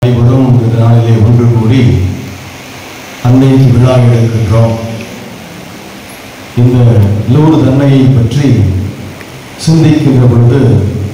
அனைவரும் இந்த நாளிலே ஒன்று கூடி அன்னைக்கு விழா எடுக்கின்றோம் இந்த லூர்து அன்னையை பற்றி சிந்திக்கின்ற பொழுது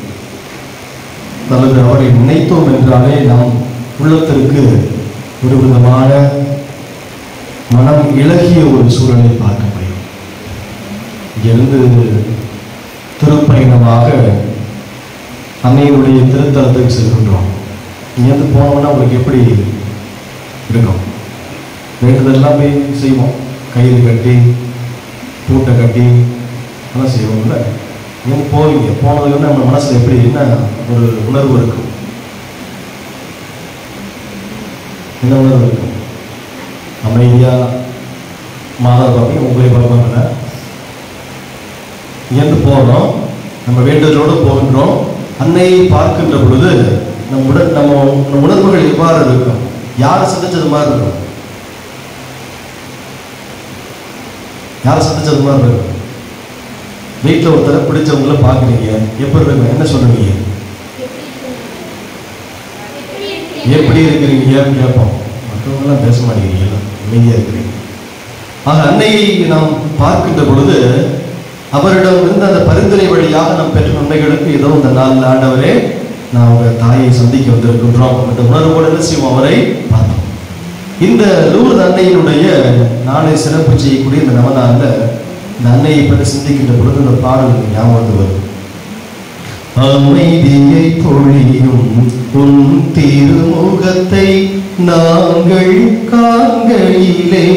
அல்லது அவரை நினைத்தோம் என்றாலே நாம் உள்ளத்திற்கு ஒரு விதமான மனம் இலகிய ஒரு சூழலை பார்க்க முடியும் இங்கிருந்து திருப்பயணமாக அன்னையினுடைய திருத்தலத்துக்கு செல்கின்றோம் இங்கேருந்து போனோம்னா உங்களுக்கு எப்படி இருக்கும் வேண்டுதெல்லாம் போய் செய்வோம் கயிறு கட்டி பூட்டை கட்டி அதெல்லாம் செய்வோம்ல இங்கேருந்து போவீங்க போனதுக்கு நம்ம மனசில் எப்படி என்ன ஒரு உணர்வு இருக்கும் என்ன உணர்வு இருக்கும் அமைதியாக மாதா பார்ப்பீங்க உங்களை பார்ப்பாங்கல்ல இங்கேருந்து போகிறோம் நம்ம வேண்டுதலோடு போகின்றோம் அன்னையை பார்க்கின்ற பொழுது நம் உடல் நம்ம நம் உணர்வுகள் எவ்வாறு இருக்கும் யாரை சந்திச்சது மாதிரி இருக்கும் யாரை சந்திச்சது மாதிரி இருக்கும் வீட்டில் ஒருத்தரை பிடிச்சவங்கள பார்க்குறீங்க எப்படி இருக்கும் என்ன சொல்லுவீங்க எப்படி இருக்கிறீங்கன்னு கேட்போம் மற்றவங்களாம் பேச மாட்டேங்கிறீங்களா அமைதியாக இருக்கிறீங்க ஆக அன்னையை நாம் பார்க்கின்ற பொழுது அவரிடம் இருந்த அந்த பரிந்துரை வழியாக நாம் பெற்ற நன்மைகளுக்கு ஏதோ இந்த நாளில் ஆண்டவரே நான் உங்க தாயை சந்திக்க வந்திருக்கின்றோம் அந்த உணர்வோடு என்ன செய்வோம் அவரை பார்த்தோம் இந்த லூர்து அன்னையினுடைய நாளை சிறப்பு செய்யக்கூடிய இந்த நவநாளில் இந்த அன்னையை பற்றி சிந்திக்கின்ற பொழுது இந்த பாடல் எனக்கு ஞாபகம் வந்து வரும் அமைதியை பொழியும் உன் திருமுகத்தை நாங்கள் காண்கையிலே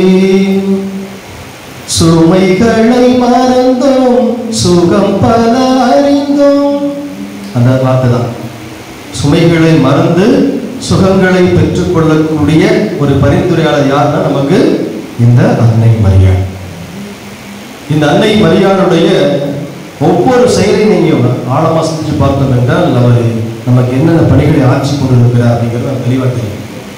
சுமைகளை மறந்தோம் சுகம் பல அறிந்தோம் அந்த வார்த்தை தான் சுமைகளை மறந்து சுகங்களை பெற்றுக்கொள்ளக்கூடிய ஒரு பரிந்துரையாளர் யாருன்னா நமக்கு இந்த அன்னை மரியாள் இந்த அன்னை மரியாளுடைய ஒவ்வொரு செயலையும் நீங்க ஆழமா சிந்திச்சு பார்த்தோம் என்றால் அவர் நமக்கு என்னென்ன பணிகளை ஆட்சி கொண்டிருக்கிறார் அப்படிங்கிறது நமக்கு தெளிவாக தெரியும்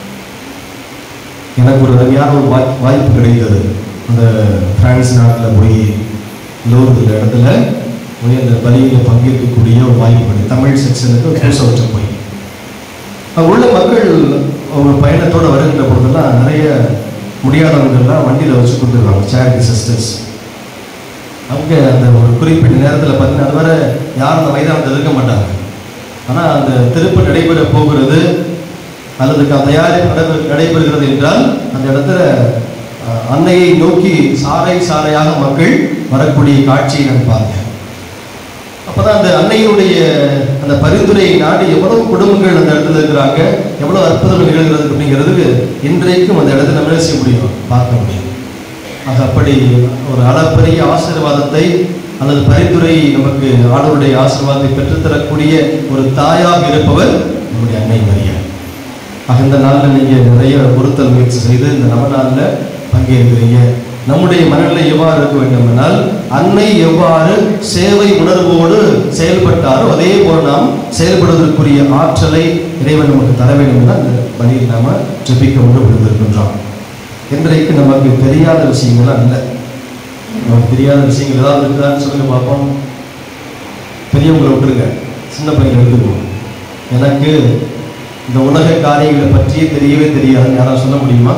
எனக்கு ஒரு அருமையான ஒரு வாய் வாய்ப்பு கிடைத்தது அந்த பிரான்ஸ் நாட்டில் போய் லோர்துல இடத்துல போய் அந்த பலியில் பங்கேற்கக்கூடிய ஒரு வாய்ப்பு கிடைக்கும் தமிழ் செக்ஷனுக்கு ஒரு பூசவற்றம் போய் அங்கே உள்ள மக்கள் அவங்க பயணத்தோட வருகின்ற பொழுதெல்லாம் நிறைய முடியாதவங்கெல்லாம் வண்டியில் வச்சு கொடுத்துருவாங்க சேரிட்டி சிஸ்டர்ஸ் அவங்க அந்த ஒரு குறிப்பிட்ட நேரத்தில் பார்த்தீங்கன்னா அது வரை யாரும் அந்த மைதானத்தில் இருக்க மாட்டாங்க ஆனால் அந்த திருப்பு நடைபெற போகிறது அல்லது க- தயாரிப்பு நடைபெற நடைபெறுகிறது என்றால் அந்த இடத்துல அஹ், அன்னையை நோக்கி சாறை சாறையாக மக்கள் வரக்கூடிய காட்சியை நான் பார்த்தேன் அப்பதான் அந்த அன்னையினுடைய அந்த பரிந்துரையை நாடி எவ்வளவு குடும்பங்கள் அந்த இடத்துல இருக்கிறாங்க எவ்வளவு அற்புதங்கள் நிகழ்கிறது அப்படிங்கிறதுக்கு இன்றைக்கும் அந்த இடத்துல நம்ம என்ன செய்ய முடியும் பார்க்க முடியும் ஆக அப்படி ஒரு அளப்பரிய ஆசீர்வாதத்தை அல்லது பரிந்துரை நமக்கு ஆண்டவருடைய ஆசீர்வாதத்தை பெற்றுத்தரக்கூடிய ஒரு தாயாக இருப்பவர் நம்முடைய அன்னை மரியா ஆக இந்த நாளில் நீங்கள் நிறைய பொருத்தல் முயற்சி செய்து இந்த நவ நாளில் பங்கேற்கிறீங்க நம்முடைய மனநிலை எவ்வாறு இருக்க வேண்டும் என்றால் அன்னை எவ்வாறு சேவை உணர்வோடு செயல்பட்டாரோ அதே போல் நாம் செயல்படுவதற்குரிய ஆற்றலை இறைவன் நமக்கு தர வேண்டும் என்று அந்த பணியில் நாம ஜெபிக்க ஒன்று விழுந்திருக்கின்றோம் இன்றைக்கு நமக்கு தெரியாத விஷயங்கள்லாம் இல்லை நமக்கு தெரியாத விஷயங்கள் ஏதாவது இருக்குதான்னு சொல்லுங்க பார்ப்போம் பெரியவங்களை விட்டுருங்க சின்ன பையன் எடுத்துக்குவோம் எனக்கு இந்த உலக காரியங்களை பற்றியே தெரியவே தெரியாது யாராவது சொல்ல முடியுமா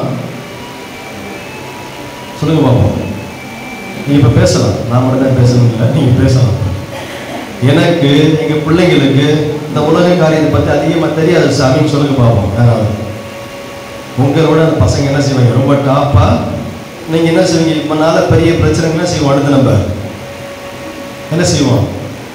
சொல்லுங்க பார்ப்போம் நீங்க இப்ப பேசலாம் நான் மட்டும் தான் பேசணும் இல்லை நீங்க பேசலாம் எனக்கு எங்க பிள்ளைங்களுக்கு இந்த உலக காரியத்தை பத்தி அதிகமா தெரியாது சாமின்னு சொல்லுங்க பார்ப்போம் யாராவது உங்களோட அந்த பசங்க என்ன செய்வாங்க ரொம்ப டாப்பா நீங்க என்ன செய்வீங்க இப்ப நாள பெரிய பிரச்சனைகள் செய்வோம் அடுத்து நம்ம என்ன செய்வோம்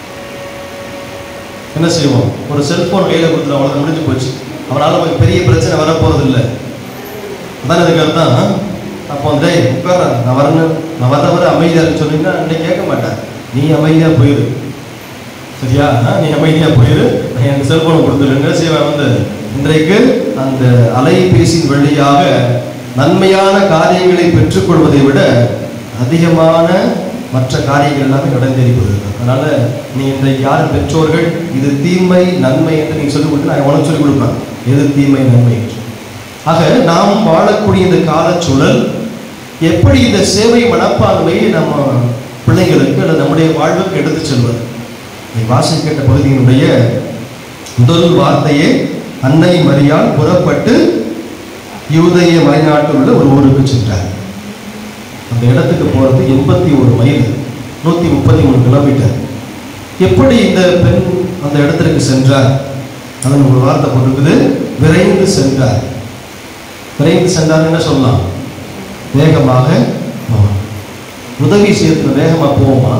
என்ன செய்வோம் ஒரு செல்போன் கையில கொடுத்துரு அவ்வளவு முடிஞ்சு போச்சு அவனால நமக்கு பெரிய பிரச்சனை வரப்போறது இல்லை அதான் இதுக்கு அர்த்தம் அப்போ வந்து "டேய், உட்கார்றா நான் வரணும் நான் வர வர அமைதியா இருக்கு சொன்னீங்கன்னா அன்னைக்கு கேட்க மாட்டேன் நீ அமைதியா போயிரு சரியா ஆ, நீ அமைதியா போயிரு நான் எனக்கு செல்போனை கொடுத்துருங்க செய்வேன் வந்து இன்றைக்கு அந்த அலைபேசியின் வழியாக நன்மையான காரியங்களை பெற்றுக்கொள்வதை விட அதிகமான மற்ற காரியங்கள் எல்லாமே நடந்தேறிப்பது அதனால நீ இன்றைக்கு யார் பெற்றோர்கள் இது தீமை நன்மை என்று நீ சொல்லிக் கொடுத்து நான் உனக்கு சொல்லிக் கொடுப்பேன் எது தீமை நன்மை என்று ஆக நாம் வாழக்கூடிய இந்த காலச்சூழல் எப்படி இந்த சேவை மனப்பான்மையை நம்ம பிள்ளைங்களுக்கு அல்லது நம்முடைய வாழ்வுக்கு எடுத்து செல்வது நீ வாசிக்கின்ற பகுதியினுடைய முதல் வார்த்தையே அன்னை மரியாள் புறப்பட்டு யூதய மலைநாட்டில் உள்ள ஒரு ஊருக்கு சென்றார் அந்த இடத்துக்கு போறது எண்பத்தி ஒரு மைல் நூத்தி முப்பத்தி மூணு கிலோமீட்டர் எப்படி இந்த பெண் அந்த இடத்திற்கு சென்றார் அதன் ஒரு வார்த்தை போட்டிருக்குது விரைந்து சென்றார் விரைந்து சென்றார் என்ன சொல்லலாம் வேகமாக போவான் உதவி செய்யறது வேகமா போவோமா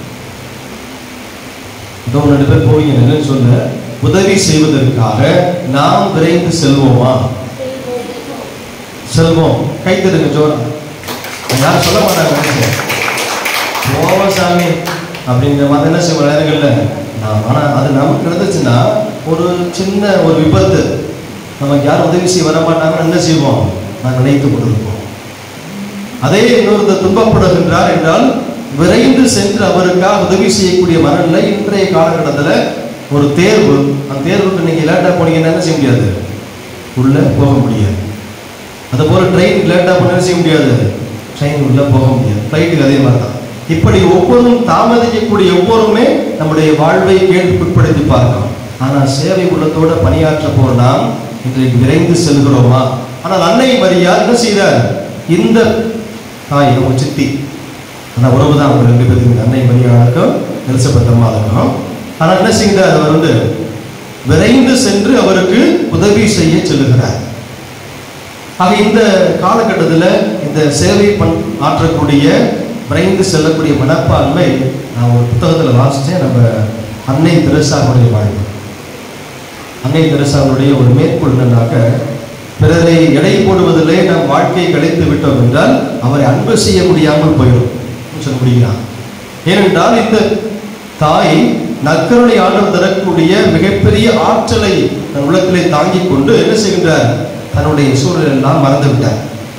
இதோ ரெண்டு பேர் போவீங்க என்னன்னு சொல்ல உதவி செய்வதற்காக நாம் விரைந்து செல்வோமா செல்வோம் கை தருங்க ஜோரா யாரும் சொல்ல மாட்டாங்க போவோம் சாமி அப்படிங்கிற மாதிரி என்ன செய்வோம் நேரங்கள்ல நாம் ஆனா அது நமக்கு நடந்துச்சுன்னா ஒரு சின்ன ஒரு விபத்து நமக்கு யாரும் உதவி செய்ய வர மாட்டாங்கன்னு என்ன செய்வோம் நான் நினைத்து கொண்டிருப்போம் அதே இன்னொருத்தர் துன்பப்படுகின்றார் என்றால் விரைந்து சென்று அவருக்காக உதவி செய்யக்கூடிய மனநிலை இன்றைய காலகட்டத்தில் ஒரு தேர்வு அந்த தேர்வுக்கு நீங்க லேட்டா போனீங்கன்னா என்ன செய்ய முடியாது உள்ள போக முடியாது அதுபோல ட்ரெயின் லேட்டா போன என்ன செய்ய முடியாது ட்ரெயின் உள்ள போக முடியாது ஃப்ளைட்டுக்கு அதே மாதிரி தான் இப்படி ஒவ்வொருவரும் தாமதிக்கக்கூடிய ஒவ்வொருமே நம்முடைய வாழ்வை கேள்விக்குட்படுத்தி பார்க்கலாம் ஆனால் சேவை உள்ளத்தோட பணியாற்ற போற நாம் இன்றைக்கு விரைந்து செல்கிறோமா ஆனால் அன்னை மரியார் என்ன செய்தார் இந்த தாய் அவங்க சித்தி அந்த உறவு தான் அவங்க ரெண்டு பேருக்கு அன்னை மரியாளுக்கும் எலிசபெத் அம்மாளுக்கும் ஆனால் என்ன செய்கிறார் அவர் வந்து விரைந்து சென்று அவருக்கு உதவி செய்ய செல்லுகிறார் ஆக இந்த காலகட்டத்தில் இந்த சேவை பண் ஆற்றக்கூடிய விரைந்து செல்லக்கூடிய மனப்பான்மை நான் ஒரு புத்தகத்தில் வாசித்தேன் நம்ம அன்னை தெரசாவுடைய வாழ்வு அன்னை தெரசாவுடைய ஒரு மேற்கோள் என்னன்னாக்க பிறரை எடை போடுவதிலே நம் வாழ்க்கையை கழித்து விட்டோம் என்றால் அவரை அன்பு செய்ய முடியாமல் போயிடும் சொல்ல முடிகிறான் ஏனென்றால் இந்த தாய் நற்கருணை ஆண்டவர் தரக்கூடிய மிகப்பெரிய ஆற்றலை தன் உள்ளத்திலே தாங்கிக் கொண்டு என்ன செய்கின்றார் தன்னுடைய சூழல் எல்லாம் மறந்து விட்டார்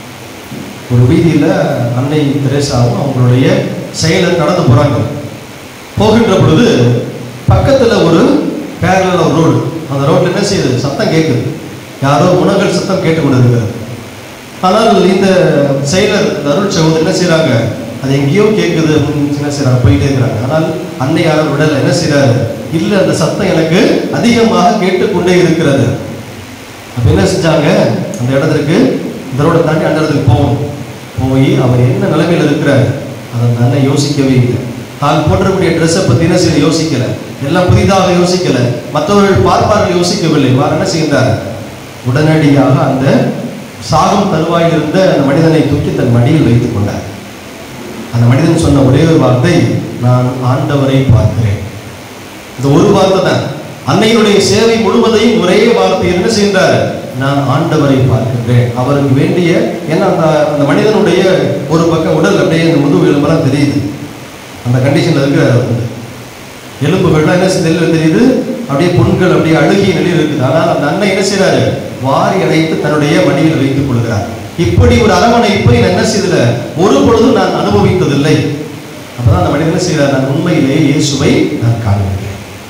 ஒரு வீதியில அன்னை தெரேசாவும் அவங்களுடைய செயலர் நடந்து போறாங்க போகின்ற பொழுது பக்கத்துல ஒரு பேரல ஒரு ரோடு அந்த ரோட்ல என்ன செய்யுது சத்தம் கேட்குது யாரோ உணங்கள் சத்தம் கேட்டு கொண்டிருக்கிறது ஆனால் இந்த செயலர் இந்த அருள் சகோதரர் என்ன செய்றாங்க அது எங்கேயோ கேட்குது அப்படின்னு என்ன செய்றாங்க போயிட்டே இருக்கிறாங்க ஆனால் அன்னை யாரும் விடல என்ன செய்றாரு இல்ல அந்த சத்தம் எனக்கு அதிகமாக கேட்டுக்கொண்டே இருக்கிறது அப்ப என்ன செஞ்சாங்க அந்த இடத்திற்கு இந்த ரோடை தாண்டி அந்த இடத்துக்கு போகணும் போய் அவர் என்ன நிலைமையில இருக்கிறார் அதை அந்த அண்ணன் யோசிக்கவே இல்லை தான் போற்றக்கூடிய ட்ரெஸ்ஸை பத்தி என்ன செய்ய யோசிக்கல எல்லாம் புதிதாக யோசிக்கல மற்றவர்கள் பார்ப்பார்கள் யோசிக்கவில்லை வார் என்ன செய்கின்றார் உடனடியாக அந்த சாகும் தருவாயில் இருந்த அந்த மனிதனை தூக்கி தன் மடியில் வைத்துக் கொண்டார் அந்த மனிதன் சொன்ன ஒரே ஒரு வார்த்தை நான் ஆண்டவரை பார்க்கிறேன் இந்த ஒரு வார்த்தை தான் அன்னையினுடைய சேவை முழுவதையும் ஒரே வார்த்தை என்ன செய்கின்றார் நான் ஆண்டவரை பார்க்கின்றேன் அவருக்கு வேண்டிய ஏன்னா அந்த அந்த மனிதனுடைய ஒரு பக்கம் உடல் அப்படியே அந்த முதுகு எலும்பெல்லாம் தெரியுது அந்த கண்டிஷன்ல இருக்கிறார் அவர் வந்து எலும்புகள்லாம் என்ன நெல் தெரியுது அப்படியே புண்கள் அப்படியே அழுகிய நிலையில் இருக்குது ஆனால் அந்த அண்ணன் என்ன செய்றாரு வாரி அடைத்து தன்னுடைய மடியில் வைத்துக் கொள்கிறார் இப்படி ஒரு அரவணைப்பை நான் என்ன செய்தல ஒரு பொழுதும் நான் அனுபவித்ததில்லை அப்பதான் அந்த மனிதன் என்ன செய்கிறார் நான் உண்மையிலேயே இயேசுவை நான் காண்கிறேன்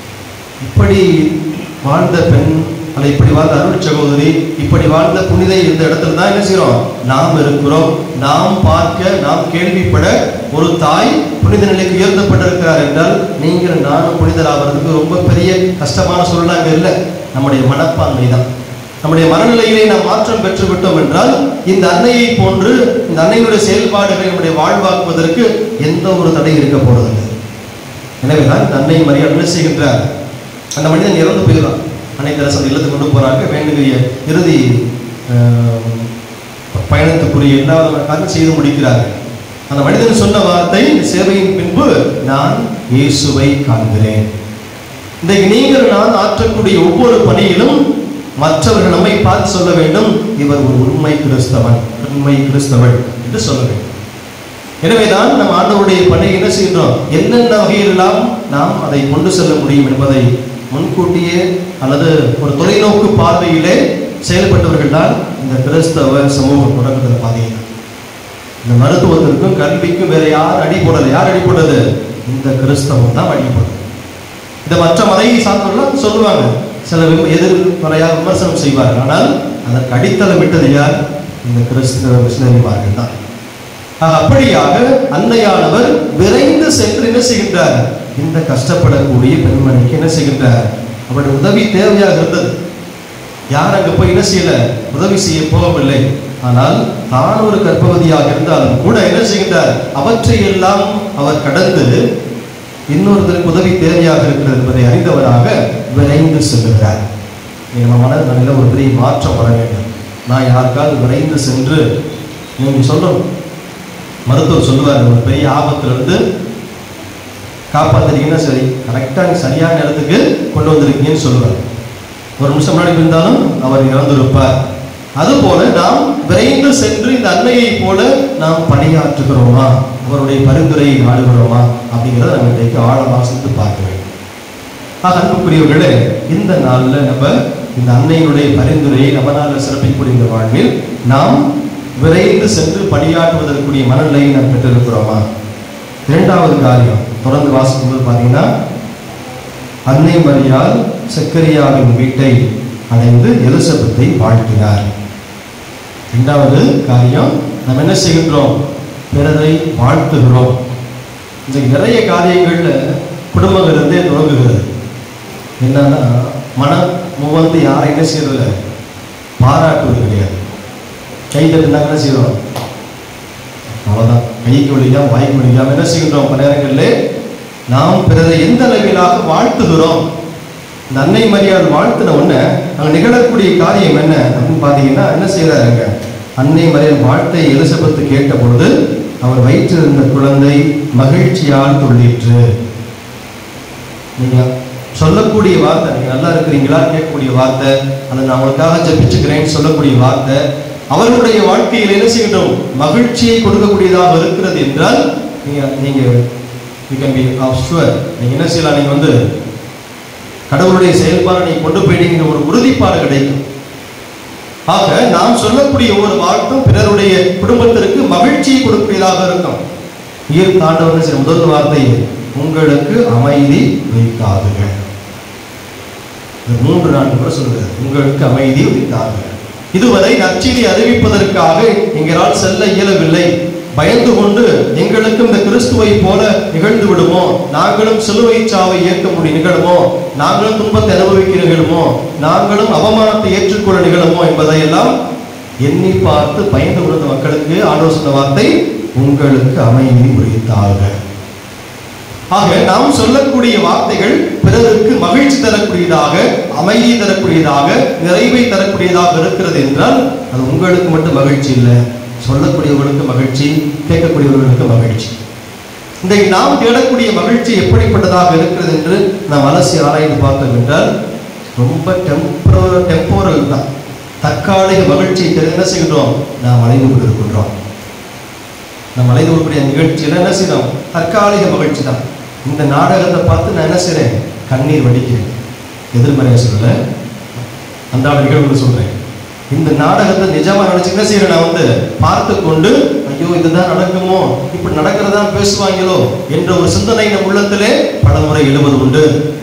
இப்படி வாழ்ந்த பெண் அல்ல இப்படி வாழ்ந்த அருள் சகோதரி இப்படி வாழ்ந்த புனிதை இந்த இடத்துல தான் என்ன செய்றோம் நாம் இருக்கிறோம் நாம் பார்க்க நாம் கேள்விப்பட ஒரு தாய் புனித நிலைக்கு உயர்த்தப்பட்டிருக்கிறார் என்றால் நீங்கள் நானும் புனிதராகிறதுக்கு ரொம்ப பெரிய கஷ்டமான சூழ்நிலை அங்கே இல்லை நம்முடைய மனப்பான்மை தான் நம்முடைய மனநிலையிலே நாம் மாற்றம் பெற்று விட்டோம் என்றால் இந்த அன்னையை போன்று இந்த அன்னையினுடைய செயல்பாடுகளை நம்முடைய வாழ்வாக்குவதற்கு எந்த ஒரு தடை இருக்க போறதில்லை எனவேதான் இந்த அன்னை மரியாதை என்ன செய்கின்றார் அந்த மனிதன் இறந்து போயிடுறான் அன்னை தெரசன் இல்லத்துக்கு கொண்டு போறாங்க வேண்டுகிற இறுதி ஆஹ், பயணத்துக்குரிய எல்லா விதமான காரியம் செய்து முடிக்கிறார்கள் அந்த மனிதன் சொன்ன வார்த்தை சேவையின் பின்பு நான் இயேசுவை காண்கிறேன் இன்றைக்கு நீங்கள் நான் ஆற்றக்கூடிய ஒவ்வொரு பணியிலும் மற்றவர்கள் நம்மை பார்த்து சொல்ல வேண்டும் இவர் ஒரு உண்மை கிறிஸ்தவன் உண்மை கிறிஸ்தவன் என்று சொல்ல வேண்டும் எனவேதான் நம் ஆண்டவருடைய பணியை என்ன செய்கின்றோம் என்னென்ன வகையிலெல்லாம் நாம் அதை கொண்டு செல்ல முடியும் என்பதை முன்கூட்டியே அல்லது ஒரு தொலைநோக்கு பார்வையிலே செயல்பட்டவர்கள் தான் இந்த கிறிஸ்தவ சமூகம் தொடங்குகிற பாதையில் இந்த மருத்துவத்திற்கும் கல்விக்கும் வேற யார் அடி போடல யார் அடி போட்டது இந்த கிறிஸ்தவம் தான் அடி போடுது இதை மற்ற மதையை சார்ந்தவர்கள் சொல்லுவாங்க சில விம- எதிர்மறையாக விமர்சனம் செய்வார்கள் ஆனால் அதற்கு அடித்தளம் விட்டது யார் இந்த கிறிஸ்தவ மிஷினரிமார்கள் தான் ஆக, அப்படியாக அன்னையானவர் விரைந்து சென்று என்ன செய்கின்றார் இந்த கஷ்டப்படக்கூடிய பெண்மணிக்கு என்ன செய்கின்றார் அவருடைய உதவி தேவையாக இருந்தது யார் அங்க போய் என்ன செய்யல உதவி செய்ய போகவில்லை ஆனால் தான் ஒரு கர்ப்பவதியாக இருந்தாலும் கூட என்ன செய்கின்றார் அவற்றை எல்லாம் அவர் கடந்து இன்னொருத்தருக்கு உதவி தேவையாக இருக்கிறது என்பதை அறிந்தவராக விரைந்து செல்லுகிறார் நீ நம்ம மனநிலையில் ஒரு பெரிய மாற்றம் வர வேண்டும் நான் யாருக்காவது விரைந்து சென்று நீங்க சொல்றோம் மருத்துவர் சொல்லுவார் ஒரு பெரிய ஆபத்துல இருந்து காப்பாத்துறீங்கன்னா சரி கரெக்டாக நீ சரியான இடத்துக்கு கொண்டு வந்திருக்கீங்கன்னு சொல்லுவார் ஒரு நிமிஷம் முன்னாடி இருந்தாலும் அவர் இறந்திருப்பார் அதுபோல நாம் விரைந்து சென்று இந்த அன்னையை போல நாம் பணியாற்றுகிறோமா அவருடைய பரிந்துரையை நாடுகிறோமா அப்படிங்கிறத நம்ம இன்றைக்கு ஆழமாக சிந்து பார்க்க வேண்டும் ஆக அன்புக்குரியவர்களே இந்த நாள்ல நம்ம இந்த அன்னையினுடைய பரிந்துரையை நம்மளால சிறப்பிக்கக்கூடிய இந்த வாழ்வில் நாம் விரைந்து சென்று பணியாற்றுவதற்குரிய மனநிலையை நாம் பெற்றிருக்கிறோமா இரண்டாவது காரியம் தொடர்ந்து வாசிக்கும்போது பார்த்தீங்கன்னா அன்னை மரியால் சக்கரியாவின் வீட்டை அடைந்து எலிசபெத்தை வாழ்த்தினார் இரண்டாவது காரியம் நாம் என்ன செய்கின்றோம் பிறரை வாழ்த்துகிறோம் இன்றைக்கு நிறைய காரியங்கள்ல குடும்பங்கள் இருந்தே தொடங்குகிறது என்னன்னா மனம் முவந்து யாரை என்ன செய்யறதில்ல பாராட்டுவது கிடையாது கை தட்டுனாங்க என்ன செய்யறோம் அவ்வளவுதான் கைக்கு வலிக்காம வாய்க்கு வலிக்காம என்ன செய்கின்றோம் பல நேரங்களில் நாம் பிறரை எந்த அளவிலாக வாழ்த்துகிறோம் இந்த அன்னை மரியாதை வாழ்த்தின உடனே அங்க நிகழக்கூடிய காரியம் என்ன அப்படின்னு பார்த்தீங்கன்னா என்ன செய்யறாருங்க அன்னை மரியாதை வாழ்த்தை எலிசபெத்து கேட்ட பொழுது அவர் வயிற்றிருந்த குழந்தை மகிழ்ச்சியால் துள்ளிற்று நீங்க சொல்லக்கூடிய வார்த்தை நீங்க நல்லா இருக்கிறீங்களா கேட்கக்கூடிய வார்த்தை அதை நான் உங்களுக்காக ஜெபிச்சுக்கிறேன்னு சொல்லக்கூடிய வார்த்தை அவர்களுடைய வாழ்க்கையில் என்ன செய்யணும் மகிழ்ச்சியை கொடுக்கக்கூடியதாக இருக்கிறது என்றால் நீங்க நீங்க யூ கேன் பி ஷுவர் நீங்க என்ன செய்யலாம் நீங்க வந்து கடவுளுடைய செயல்பாடு நீங்க கொண்டு போயிட்டீங்கிற ஒரு உறுதிப்பாடு கிடைக்கும் ஆக நாம் சொல்லக்கூடிய ஒவ்வொரு வாழ்த்தும் பிறருடைய குடும்பத்திற்கு மகிழ்ச்சியை கொடுக்கக்கூடியதாக இருக்கும் உயிர் தாண்டவன் சில முதல் வார்த்தை உங்களுக்கு அமைதி வைக்காதுங்க இது மூன்று நான்கு முறை சொல்லுகிறது உங்களுக்கு அமைதி வைத்தார்கள் இதுவரை நற்செய்தி அறிவிப்பதற்காக எங்களால் செல்ல இயலவில்லை பயந்து கொண்டு எங்களுக்கும் இந்த கிறிஸ்துவை போல நிகழ்ந்து விடுமோ நாங்களும் சிலுவை சாவை ஏற்க முடியும் நிகழுமோ நாங்களும் துன்பத்தை அனுபவிக்க நிகழுமோ நாங்களும் அவமானத்தை ஏற்றுக்கொள்ள நிகழுமோ என்பதையெல்லாம் எண்ணி பார்த்து பயந்து கொண்ட மக்களுக்கு ஆலோசனை வார்த்தை உங்களுக்கு அமைதி உரித்தார்கள் ஆக நாம் சொல்லக்கூடிய வார்த்தைகள் பிறருக்கு மகிழ்ச்சி தரக்கூடியதாக அமைதி தரக்கூடியதாக நிறைவை தரக்கூடியதாக இருக்கிறது என்றால் அது உங்களுக்கு மட்டும் மகிழ்ச்சி இல்லை சொல்லக்கூடியவர்களுக்கு மகிழ்ச்சி கேட்கக்கூடியவர்களுக்கு மகிழ்ச்சி இன்றைக்கு நாம் தேடக்கூடிய மகிழ்ச்சி எப்படிப்பட்டதாக இருக்கிறது என்று நாம் அலசி ஆராய்ந்து பார்த்தோம் என்றால் ரொம்ப டெம்பரோ டெம்போரல் தான் தற்காலிக மகிழ்ச்சியை தெரிந்து என்ன செய்கின்றோம் நாம் அடைந்து கொண்டிருக்கின்றோம் நம்ம அலைந்து கொள்ளக்கூடிய நிகழ்ச்சியில் என்ன செய்யணும் தற்காலிக மகிழ்ச்சி தான் இந்த நாடகத்தை பார்த்து நான் என்ன செய்றேன் கண்ணீர் வடிக்கிறேன் எதிர்மறையாக சொல்லல அன்றாட நிகழ்வுகள் சொல்றேன் இந்த நாடகத்தை நிஜமா நினைச்சு என்ன செய்யறேன் நான் வந்து பார்த்து கொண்டு ஐயோ இதுதான் நடக்குமோ இப்படி நடக்கிறதா பேசுவாங்களோ என்ற ஒரு சிந்தனை நம் உள்ளத்திலே பலமுறை எழுவது உண்டு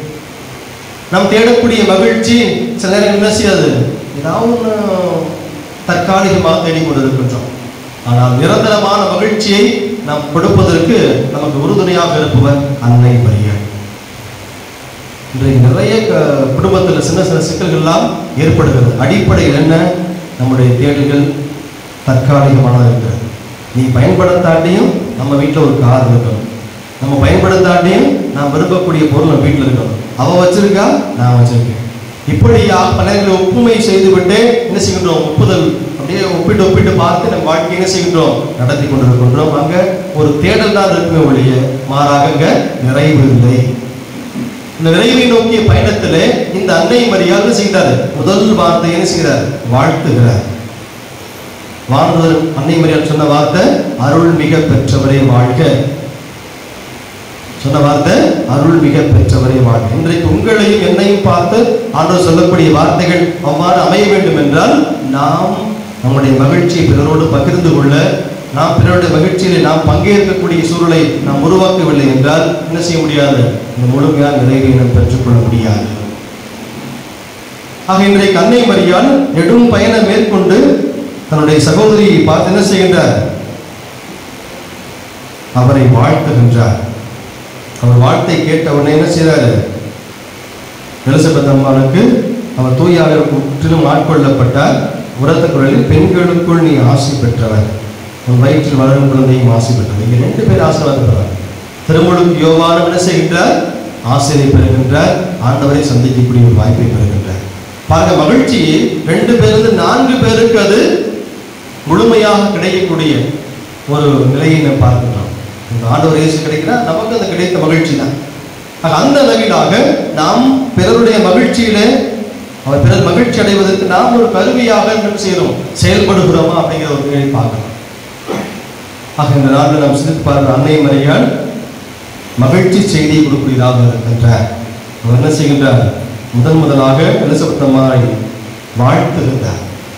நாம் தேடக்கூடிய மகிழ்ச்சி சில நேரம் என்ன செய்யாது ஏதாவது ஒண்ணு தற்காலிகமாக தேடிக்கொண்டிருக்கின்றோம் ஆனால் நிரந்தரமான மகிழ்ச்சியை நாம் கொடுப்பதற்கு நமக்கு உறுதுணையாக இருப்பவர் அன்னை மரியாள் இன்றைக்கு நிறைய க- குடும்பத்தில் சின்ன சின்ன சிக்கல்கள்லாம் ஏற்படுகிறது அடிப்படையில் என்ன நம்முடைய தேடல்கள் தற்காலிகமானதாக இருக்கிறது நீ பயன்படுத்தாட்டியும் நம்ம வீட்டில் ஒரு கார் இருக்கணும் நம்ம பயன்படுத்தாட்டியும் நான் விரும்பக்கூடிய பொருள் நம்ம வீட்டில் இருக்கணும் அவ வச்சிருக்கா நான் வச்சிருக்கேன் இப்படி பலர்களை ஒப்புமை செய்துவிட்டு என்ன செய்கின்றோம் ஒப்புதல் அப்படியே ஒப்பிட்டு ஒப்பிட்டு பார்த்து நம்ம வாழ்க்கை என்ன செய்கின்றோம் நடத்தி கொண்டிருக்கின்றோம் அங்க ஒரு தேடல் தான் இருக்குமே ஒழிய மாறாக அங்க நிறைவு இல்லை இந்த நிறைவை நோக்கிய பயணத்திலே இந்த அன்னை மரியாதை செய்தார் முதல் வார்த்தை என்ன செய்கிறார் வாழ்த்துகிறார் வாழ்ந்தவர் அன்னை மரியாதை சொன்ன வார்த்தை அருள் மிக பெற்றவரே வாழ்க சொன்ன வார்த்தை அருள் மிக பெற்றவரே வாழ்க இன்றைக்கு உங்களையும் என்னையும் பார்த்து ஆண்டவர் சொல்லக்கூடிய வார்த்தைகள் அவ்வாறு அமைய வேண்டும் என்றால் நாம் நம்முடைய மகிழ்ச்சியை பிறரோடு பகிர்ந்து கொள்ள நாம் பிறருடைய மகிழ்ச்சியிலே நாம் பங்கேற்கக்கூடிய சூழலை நாம் உருவாக்கவில்லை என்றால் என்ன செய்ய முடியாது இந்த முழுமையான நிறைவை நாம் பெற்றுக்கொள்ள முடியாது ஆக இன்றைக்கு அன்னை மரியாள் நெடும் பயணம் மேற்கொண்டு தன்னுடைய சகோதரியை பார்த்து என்ன செய்கின்றார் அவரை வாழ்த்துகின்றார் அவர் வாழ்த்தை கேட்ட உடனே என்ன செய்றாரு எலிசபெத் அம்மாளுக்கு அவர் தூயாளருக்கு முற்றிலும் ஆட்கொள்ளப்பட்டார் உரத்த குரலில் பெண்களுக்குள் நீ ஆசி பெற்றவர் உன் வயிற்றில் வளரும் குழந்தையும் ஆசி பெற்றவர் இங்க ரெண்டு பேர் ஆசீர்வாதப்படுறார் திருமுழுக்கு யோவானும் என்ன செய்கின்றார் ஆசிரியை பெறுகின்றார் ஆண்டவரை சந்திக்கக்கூடிய ஒரு வாய்ப்பை பெறுகின்றார் பாருங்க மகிழ்ச்சி ரெண்டு பேருந்து நான்கு பேருக்கு அது முழுமையாக கிடைக்கக்கூடிய ஒரு நிலையை நாம் பார்க்கலாம் இந்த ஆண்டவர் இயேசு கிடைக்கிறா நமக்கு அந்த கிடைத்த மகிழ்ச்சி தான் ஆக அந்த அளவிலாக நாம் பிறருடைய மகிழ்ச்சியிலே அவர் பிறர் மகிழ்ச்சி அடைவதற்கு நாம் ஒரு கருவியாக என்ன செய்யறோம் செயல்படுகிறோமா அப்படிங்கிற ஒரு நிலையை பார்க்கலாம் ஆக இந்த நாளில் நாம் சிந்தித்து பார்க்கிற அன்னை மறையால் மகிழ்ச்சி செய்தியை கொடுக்கூடியதாக இருக்கின்றார் அவர் என்ன செய்கின்றார் முதன் முதலாக எலிசபெத்தம்மாய் வாழ்த்துகின்றார்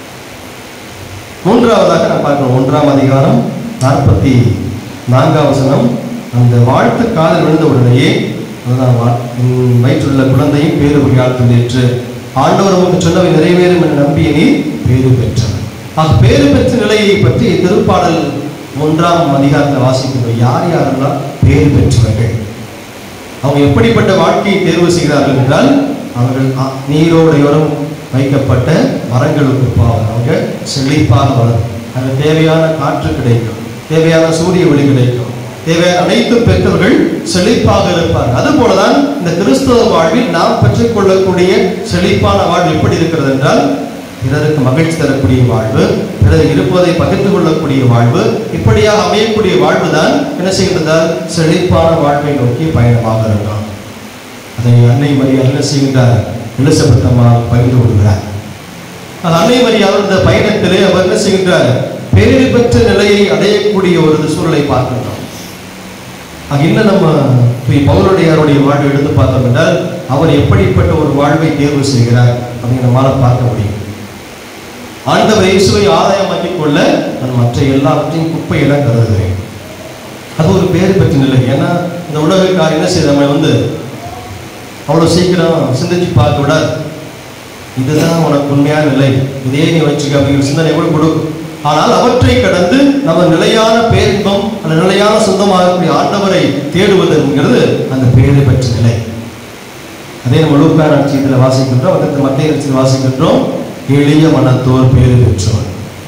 மூன்றாவதாக நான் பார்க்கிறோம் ஒன்றாம் அதிகாரம் நாற்பத்தி நான்காம் வசனம் அந்த வாழ்த்து காதல் விழுந்த உடனேயே அதுதான் வா- உன் வயிற்றுள்ள குழந்தையும் பேரு வகையால் துணிற்று ஆண்டவர் உமக்கு சொன்னவை நிறைவேறும் என நம்பிய நீ பேரு பெற்றவர் ஆக பேரு பெற்ற நிலையை பற்றி திருப்பாடல் ஒன்றாம் அதிகாரத்தில் வாசிக்கின்றோம் யார் யாரெல்லாம் பேரு பெற்றவர்கள் அவங்க எப்படிப்பட்ட வாழ்க்கையை தேர்வு செய்கிறார்கள் என்றால் அவர்கள் அ- நீரோடையோரம் வைக்கப்பட்ட மரங்களுக்கு போவாங்க அவங்க செழிப்பாக வளரும் அங்கே தேவையான காற்று கிடைக்கும் தேவையான சூரிய ஒளி கிடைக்கும் தேவையான அனைத்து பெற்றவர்கள் செழிப்பாக இருப்பார்கள் அதுபோலதான் இந்த கிறிஸ்தவ வாழ்வில் நாம் பெற்றுக்கொள்ளக்கூடிய செழிப்பான வாழ்வு எப்படி இருக்கிறது என்றால் பிறருக்கு மகிழ்ச்சி தரக்கூடிய வாழ்வு பிறர் இருப்பதை பகிர்ந்து கொள்ளக்கூடிய வாழ்வு இப்படியாக அமையக்கூடிய வாழ்வு தான் என்ன செய்கின்றதால் செழிப்பான வாழ்வை நோக்கி பயணமாக இருக்கலாம் அதை அன்னை மரியாதை என்ன செய்கின்றார் எலிசபெத் அம்மா பகிர்ந்து கொள்கிறார் அது அன்னை மரியாதை இந்த பயணத்திலே அவர் என்ன செய்கின்றார் பேறு பெற்ற நிலையை அடையக்கூடிய ஒரு சூழலை பார்க்கின்றோம் அங்க இன்னும் நம்ம போய் பவுலுடையாருடைய வாழ்வை எடுத்து பார்த்தோம் என்றால் அவர் எப்படிப்பட்ட ஒரு வாழ்வை தேர்வு செய்கிறார் அப்படின்னு நம்மால பார்க்க முடியும் ஆண்டவர் இயேசுவை ஆதாயமாக்கிக் கொள்ள நான் மற்ற எல்லாவற்றையும் குப்பையில கருதுகிறேன் அது ஒரு பேர் பெற்ற நிலை ஏன்னா இந்த உலகக்கார் என்ன செய்ய நம்ம வந்து அவ்வளோ சீக்கிரம் சிந்திச்சு பார்க்க விட இதுதான் உனக்கு உண்மையான நிலை இதே நீ வச்சுக்க அப்படிங்கிற சிந்தனை கூட கொடுக்கும் ஆனால் அவற்றை கடந்து நம்ம நிலையான பேரின்பம் அந்த நிலையான சொந்தமாகக்கூடிய ஆண்டவரை தேடுவது என்கிறது அந்த பேரை பெற்ற நிலை அதே நம்ம லூக்கா நட்சத்திரத்தில் வாசிக்கின்றோம் அதற்கு மத்திய நட்சத்திரத்தில் வாசிக்கின்றோம் எளிய மனத்தோர் பேறு பெற்றோர்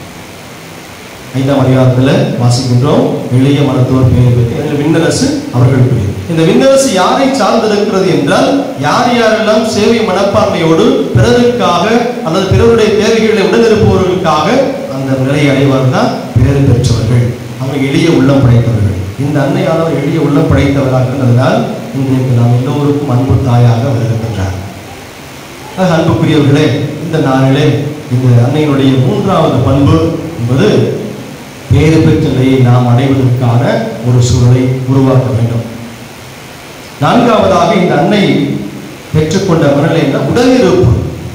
ஐந்தாம் அதிகாரத்தில் வாசிக்கின்றோம் எளிய மனத்தோர் பேறு பெற்று அதில் விண்ணரசு அவர்களுக்குரியது இந்த விண்ணரசு யாரை சார்ந்திருக்கிறது என்றால் யார் யாரெல்லாம் சேவை மனப்பான்மையோடு பிறருக்காக அல்லது பிறருடைய தேவைகளை உடனிருப்பவர்களுக்காக அந்த நிலையை அடைவார்கள் தான் பேறு பெற்றவர்கள் அவங்க எளிய உள்ளம் படைத்தவர்கள் இந்த அன்னையானவர் எளிய உள்ளம் படைத்தவராக இருந்ததால் இன்றைக்கு நாம் எல்லோருக்கும் அன்பு தாயாக வருகின்றார் ஆக அன்புக்குரியவர்களே இந்த நாளிலே இந்த அன்னையினுடைய மூன்றாவது பண்பு என்பது பேறு பெற்ற நிலையை நாம் அடைவதற்கான ஒரு சூழலை உருவாக்க வேண்டும் நான்காவதாக இந்த அன்னை பெற்றுக்கொண்ட மனநிலை என்ன உடனிருப்பு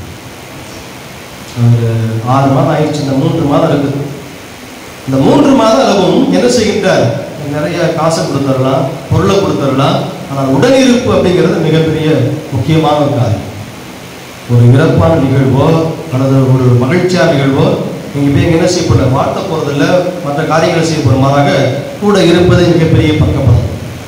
ஒரு ஆறு மாதம் ஆயிடுச்சு இந்த மூன்று மாதம் இருக்குது இந்த மூன்று மாத அளவும் என்ன செய்கின்றார் நிறைய காசை கொடுத்துடலாம் பொருளை கொடுத்துடலாம் ஆனால் உடனிருப்பு அப்படிங்கிறது மிகப்பெரிய முக்கியமான ஒரு காரியம் ஒரு இறப்பான நிகழ்வோ அல்லது ஒரு மகிழ்ச்சியான நிகழ்வோ நீங்க போய் இங்க என்ன செய்ய போற வாழ்த்த போறதில்ல மற்ற காரியங்களை செய்ய போற மாறாக கூட இருப்பது மிகப்பெரிய பக்கப்பதம்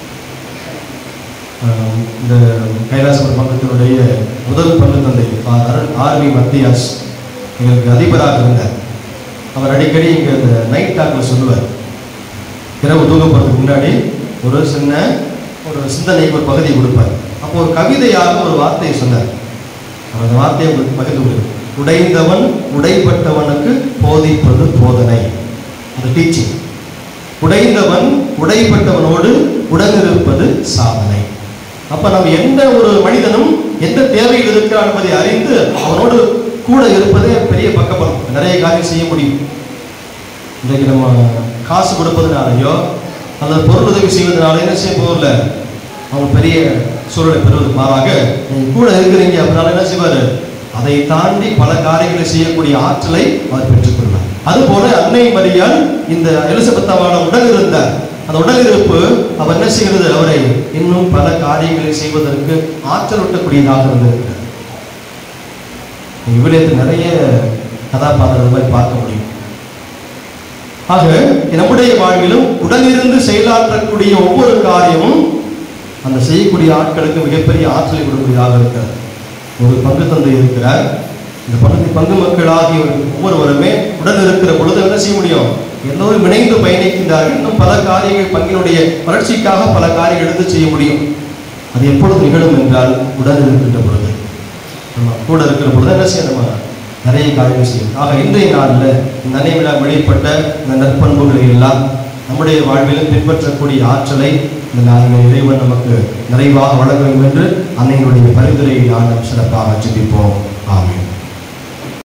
ஆஹ் இந்த கைலாசபுரம் பக்கத்தினுடைய முதல் பங்கு தந்தை ஆர்வி மத்தியாஸ் எங்களுக்கு அதிபராக இருந்தார் அவர் அடிக்கடி இங்க இந்த நைட் டாக்ல சொல்லுவார் இரவு தூங்க போறதுக்கு முன்னாடி ஒரு சின்ன ஒரு சிந்தனைக்கு ஒரு பகுதி கொடுப்பார் அப்போ ஒரு கவிதையாக ஒரு வார்த்தையை சொன்னார் அவர் அந்த வார்த்தையை உங்களுக்கு பகிர்ந்து கொள்ளும் உடைந்தவன் உடைப்பட்டவனுக்கு போதிப்பது போதனை அது டீச்சிங் உடைந்தவன் உடைப்பட்டவனோடு உடனிருப்பது சாதனை அப்ப நம்ம எந்த ஒரு மனிதனும் எந்த தேவையில் இருக்கிறான் என்பதை அறிந்து அவனோடு கூட இருப்பதே பெரிய பக்கப்பலம் நிறைய காரியம் செய்ய முடியும் இன்றைக்கு நம்ம காசு கொடுப்பதனாலயோ அல்லது பொருள் உதவி செய்வதனால என்ன செய்ய போகல அவங்க பெரிய சூழலை பெறுவது மாறாக நீங்க கூட இருக்கிறீங்க அப்படினால என்ன செய்வாரு அதை தாண்டி பல காரியங்களை செய்யக்கூடிய ஆற்றலை அவர் பெற்றுக்கொள்வார் அதுபோல அன்னை மரியாள் இந்த எலிசபெத்தாவோட உடல் இருந்தார் அந்த உடல் இருப்பு அவர் என்ன செய்கிறது அவரை இன்னும் பல காரியங்களை செய்வதற்கு ஆற்றல் ஊட்டக்கூடியதாக இருந்திருக்கிறார் விவிலியத்தில் நிறைய கதாபாத்திரங்கள் மாதிரி பார்க்க முடியும் ஆக நம்முடைய வாழ்விலும் உடனிருந்து செயலாற்றக்கூடிய ஒவ்வொரு காரியமும் அந்த செய்யக்கூடிய ஆட்களுக்கு மிகப்பெரிய ஆற்றலை கொடுக்கக்கூடியதாக இருக்கிறது ஒரு பங்கு தந்தை இருக்கிறார் இந்த பங்கு பங்கு மக்களாகிய ஒவ்வொருவருமே உடன் இருக்கிற பொழுது என்ன செய்ய முடியும் எல்லோரும் இணைந்து பயணிக்கின்றார்கள் இன்னும் பல காரியங்கள் பங்கினுடைய வளர்ச்சிக்காக பல காரியங்கள் எடுத்து செய்ய முடியும் அது எப்பொழுது நிகழும் என்றால் உடன் இருக்கின்ற பொழுது நம்ம கூட இருக்கிற பொழுது என்ன செய்ய நம்ம நிறைய காரியங்கள் செய்யும் ஆக இன்றைய நாளில் இந்த அன்னை விழா வெளிப்பட்ட இந்த நற்பண்புகளை எல்லாம் நம்முடைய வாழ்விலும் பின்பற்றக்கூடிய ஆற்றலை இந்த நாளில் இறைவன் நமக்கு நிறைவாக வழங்க வேண்டும் என்று அன்னையினுடைய பரிந்துரையை நாம் சிறப்பாக ஜெபிப்போம் ஆமென்